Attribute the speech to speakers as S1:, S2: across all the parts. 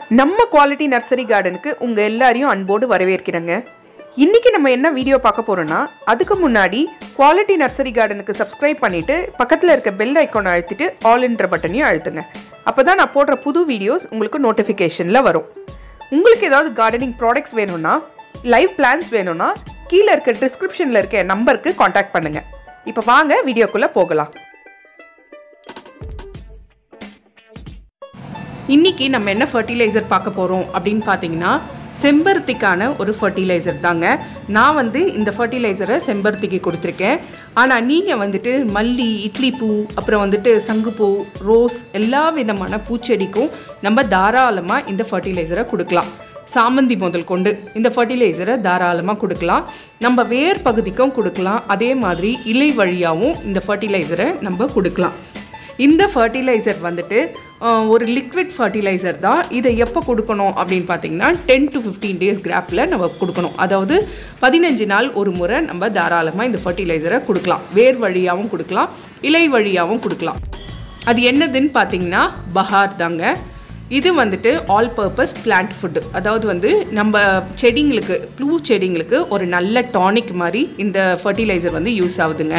S1: நம்ம quality nursery கார்டனுக்கு உங்கள் எல்லாரையும் அன்போடு வரவேற்கிறேங்க இன்னைக்கு நம்ம என்ன வீடியோ பார்க்க போறோம்னா அதுக்கு முன்னாடி குவாலிட்டி நர்சரி கார்டனுக்கு சப்ஸ்கிரைப் பண்ணிட்டு பக்கத்தில் இருக்க பெல் ஐக்கானை அழுத்திட்டு ஆல் என்ற பட்டனையும் அழுத்துங்க அப்போ தான் நான் போடுற புது வீடியோஸ் உங்களுக்கு நோட்டிஃபிகேஷனில் வரும் உங்களுக்கு ஏதாவது கார்டனிங் ப்ராடக்ட்ஸ் வேணும்னா லைவ் பிளான்ஸ் வேணும்னா கீழே இருக்க டிஸ்கிரிப்ஷனில் இருக்க நம்பருக்கு காண்டாக்ட் பண்ணுங்க இப்போ வாங்க வீடியோக்குள்ளே போகலாம் இன்னைக்கு நம்ம என்ன ஃபர்டிலைசர் பார்க்க போகிறோம் அப்படின்னு பார்த்தீங்கன்னா செம்பருத்திக்கான ஒரு ஃபர்டிலைசர் தாங்க நான் வந்து இந்த ஃபர்டிலைசரை செம்பருத்திக்கு கொடுத்துருக்கேன் ஆனால் நீங்கள் வந்துட்டு மல்லி இட்லி பூ அப்புறம் வந்துட்டு சங்குப்பூ ரோஸ் எல்லா விதமான பூச்செடிக்கும் நம்ம தாராளமாக இந்த ஃபர்டிலைசரை கொடுக்கலாம் சாமந்தி முதல் கொண்டு இந்த ஃபர்டிலைசரை தாராளமாக கொடுக்கலாம் நம்ம வேர் பகுதிக்கும் கொடுக்கலாம் அதே மாதிரி இலை வழியாகவும் இந்த ஃபர்டிலைசரை நம்ம கொடுக்கலாம் இந்த ஃபர்டிலைசர் வந்துட்டு அஹ், ஒரு லிக்விட் ஃபர்டிலைசர் தான் இதை எப்போ கொடுக்கணும் அப்படின்னு பார்த்தீங்கன்னா டென் டு ஃபிஃப்டீன் டேஸ் கிராப்பில் நம்ம கொடுக்கணும் அதாவது பதினஞ்சு நாள் ஒரு முறை நம்ம தாராளமாக இந்த ஃபர்டிலைசரை கொடுக்கலாம் வேர் வழியாகவும் கொடுக்கலாம் இலை வழியாகவும் கொடுக்கலாம் அது என்னதுன்னு பார்த்தீங்கன்னா பஹார் தாங்க இது வந்துட்டு ஆல் பர்பஸ் பிளான்ட் ஃபுட்டு அதாவது வந்து நம்ம செடிங்களுக்கு ப்ளூ செடிங்களுக்கு ஒரு நல்ல டானிக் மாதிரி இந்த ஃபர்டிலைசர் வந்து யூஸ் ஆகுதுங்க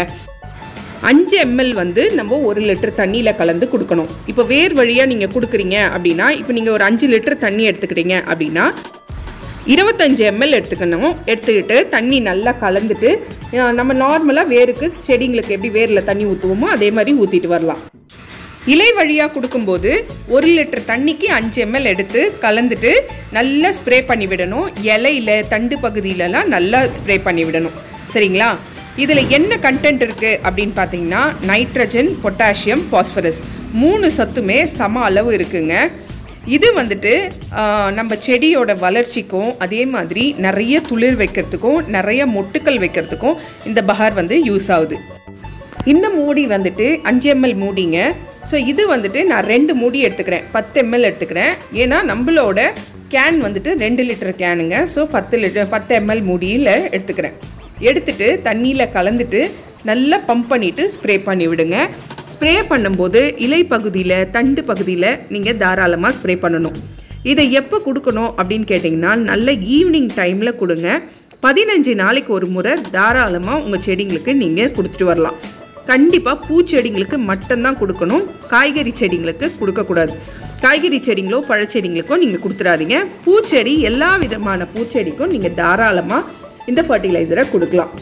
S1: அஞ்சு எம்எல் வந்து நம்ம ஒரு லிட்டர் தண்ணியில் கலந்து கொடுக்கணும் இப்போ வேர் வழியாக நீங்கள் கொடுக்குறீங்க அப்படின்னா இப்போ நீங்கள் ஒரு அஞ்சு லிட்டர் தண்ணி எடுத்துக்கிறீங்க அப்படின்னா இருபத்தஞ்சு எம்எல் எடுத்துக்கணும் எடுத்துக்கிட்டு தண்ணி நல்லா கலந்துட்டு அஹ், நம்ம நார்மலாக வேருக்கு செடிங்களுக்கு எப்படி வேரில் தண்ணி ஊற்றுவோமோ அதே மாதிரி ஊற்றிட்டு வரலாம் இலை வழியாக கொடுக்கும்போது ஒரு லிட்டர் தண்ணிக்கு அஞ்சு எம்எல் எடுத்து கலந்துட்டு நல்லா ஸ்ப்ரே பண்ணி விடணும் இலையில தண்டு பகுதியிலலாம் நல்லா ஸ்ப்ரே பண்ணி விடணும் சரிங்களா இதில் என்ன கண்டென்ட் இருக்குது அப்படின்னு பார்த்தீங்கன்னா நைட்ரஜன் பொட்டாசியம் பாஸ்பரஸ் மூணு சத்துமே சம அளவு இருக்குங்க இது வந்துட்டு ஆஹ், நம்ம செடியோட வளர்ச்சிக்கும் அதே மாதிரி நிறைய துளிர் வைக்கிறதுக்கும் நிறைய மொட்டுக்கள் வைக்கிறதுக்கும் இந்த பஹார் வந்து யூஸ் ஆகுது இந்த மூடி வந்துட்டு அஞ்சு எம்எல் மூடிங்க ஸோ இது வந்துட்டு நான் ரெண்டு மூடி எடுத்துக்கிறேன் பத்து எம்எல் எடுத்துக்கிறேன் ஏன்னா நம்மளோட கேன் வந்துட்டு ரெண்டு லிட்டர் கேனுங்க ஸோ பத்து லிட்டர் பத்து எம்எல் மூடியில் எடுத்துக்கிறேன் எடுத்துட்டு தண்ணியில் கலந்துட்டு நல்லா பம்ப் பண்ணிவிட்டு ஸ்ப்ரே பண்ணி விடுங்க ஸ்ப்ரே பண்ணும்போது இலை பகுதியில் தண்டு பகுதியில் நீங்கள் தாராளமாக ஸ்ப்ரே பண்ணணும் இதை எப்போ கொடுக்கணும் அப்படின்னு கேட்டிங்கன்னா நல்ல ஈவினிங் டைமில் கொடுங்க பதினஞ்சு நாளைக்கு ஒரு முறை தாராளமாக உங்கள் செடிங்களுக்கு நீங்கள் கொடுத்துட்டு வரலாம் கண்டிப்பாக பூச்செடிங்களுக்கு மட்டும்தான் கொடுக்கணும் காய்கறி செடிங்களுக்கு கொடுக்கக்கூடாது காய்கறி செடிங்களோ பழச்செடிங்களுக்கோ நீங்கள் கொடுத்துடாதீங்க பூச்செடி எல்லா விதமான பூச்செடிக்கும் நீங்கள் தாராளமாக இந்த ஃபர்டிலைசரை கொடுக்கலாம்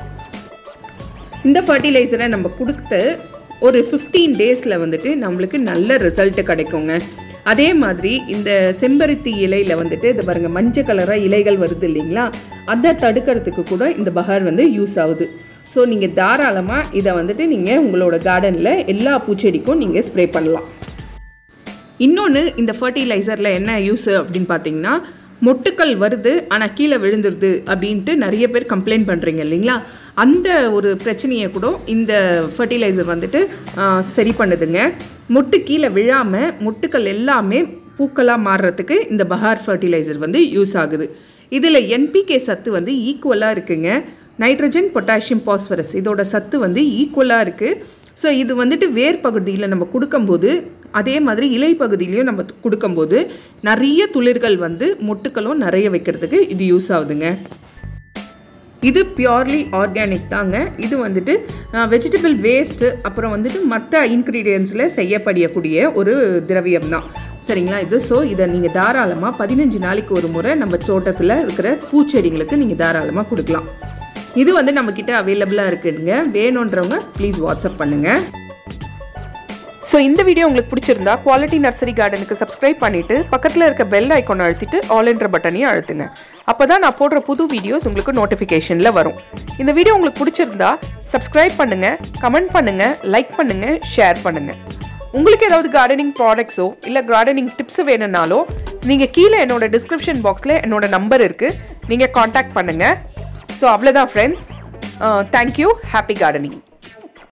S1: இந்த ஃபர்டிலைசரை நம்ம கொடுத்து ஒரு ஃபிஃப்டீன் டேஸில் வந்துட்டு நம்மளுக்கு நல்ல ரிசல்ட் கிடைக்குங்க அதே மாதிரி இந்த செம்பருத்தி இலையில் வந்துட்டு இது பாருங்கள் மஞ்சள் கலராக இலைகள் வருது இல்லைங்களா அதை தடுக்கிறதுக்கு கூட இந்த பஹார் வந்து யூஸ் ஆகுது ஸோ நீங்கள் தாராளமாக இதை வந்துட்டு நீங்கள் உங்களோட கார்டனில் எல்லா பூச்செடிக்கும் நீங்கள் ஸ்ப்ரே பண்ணலாம் இன்னொன்று இந்த ஃபர்டிலைசரில் என்ன யூஸ் அப்படின்னு பார்த்தீங்கன்னா மொட்டுக்கள் வருது ஆனால் கீழே விழுந்துருது அப்படின்ட்டு நிறைய பேர் கம்ப்ளைண்ட் பண்ணுறீங்க இல்லைங்களா அந்த ஒரு பிரச்சனையை கூட இந்த ஃபர்டிலைசர் வந்துட்டு ஆ, சரி பண்ணுதுங்க மொட்டு கீழே விழாமல் மொட்டுக்கள் எல்லாமே பூக்களாக மாறுறதுக்கு இந்த பஹார் ஃபர்டிலைசர் வந்து யூஸ் ஆகுது இதில் என்பிகே சத்து வந்து ஈக்குவலாக இருக்குங்க நைட்ரஜன் பொட்டாசியம் பாஸ்பரஸ் இதோட சத்து வந்து ஈக்குவலாக இருக்குது ஸோ இது வந்துட்டு வேர் பகுதியில் நம்ம கொடுக்கும்போது அதே மாதிரி இலை பகுதியிலையும் நம்ம கொடுக்கும்போது நிறைய துளிர்கள் வந்து மொட்டுக்களும் நிறைய வைக்கிறதுக்கு இது யூஸ் ஆகுதுங்க இது பியோர்லி ஆர்கானிக் தாங்க இது வந்துட்டு வெஜிடபிள் வேஸ்ட்டு அப்புறம் வந்துட்டு மற்ற இன்க்ரீடியன்ஸில் செய்யப்படக்கூடிய ஒரு திரவியம் தான் சரிங்களா இது ஸோ இதை நீங்கள் தாராளமாக பதினஞ்சு நாளைக்கு ஒரு முறை நம்ம தோட்டத்தில் இருக்கிற பூச்செடிங்களுக்கு நீங்கள் தாராளமாக கொடுக்கலாம் இது வந்து நம்மக்கிட்ட அவைலபிளாக இருக்குதுங்க வேணுன்றவங்க ப்ளீஸ் வாட்ஸ்அப் பண்ணுங்கள் ஸோ இந்த வீடியோ உங்களுக்கு பிடிச்சிருந்தா குவாலிட்டி நர்சரி கார்டனுக்கு சப்ஸ்கிரைப் பண்ணிட்டு பக்கத்தில் இருக்க பெல் ஐக்கான் அழுத்திட்டு ஆல் என்ற பட்டனையும் அழுத்துங்க அப்போ தான் நான் போடுற புது வீடியோஸ் உங்களுக்கு நோட்டிஃபிகேஷனில் வரும் இந்த வீடியோ உங்களுக்கு பிடிச்சிருந்தா சப்ஸ்கிரைப் பண்ணுங்க கமெண்ட் பண்ணுங்க லைக் பண்ணுங்க ஷேர் பண்ணுங்க உங்களுக்கு ஏதாவது கார்டனிங் ப்ராடக்ட்ஸோ இல்லை கார்டனிங் டிப்ஸ் வேணும்னாலோ நீங்கள் கீழே என்னோட டிஸ்கிரிப்ஷன் பாக்ஸில் என்னோட நம்பர் இருக்குது நீங்கள் காண்டாக்ட் பண்ணுங்கள் ஸோ அவ்வளோதான் ஃப்ரெண்ட்ஸ் தேங்க்யூ ஹாப்பி கார்டனிங்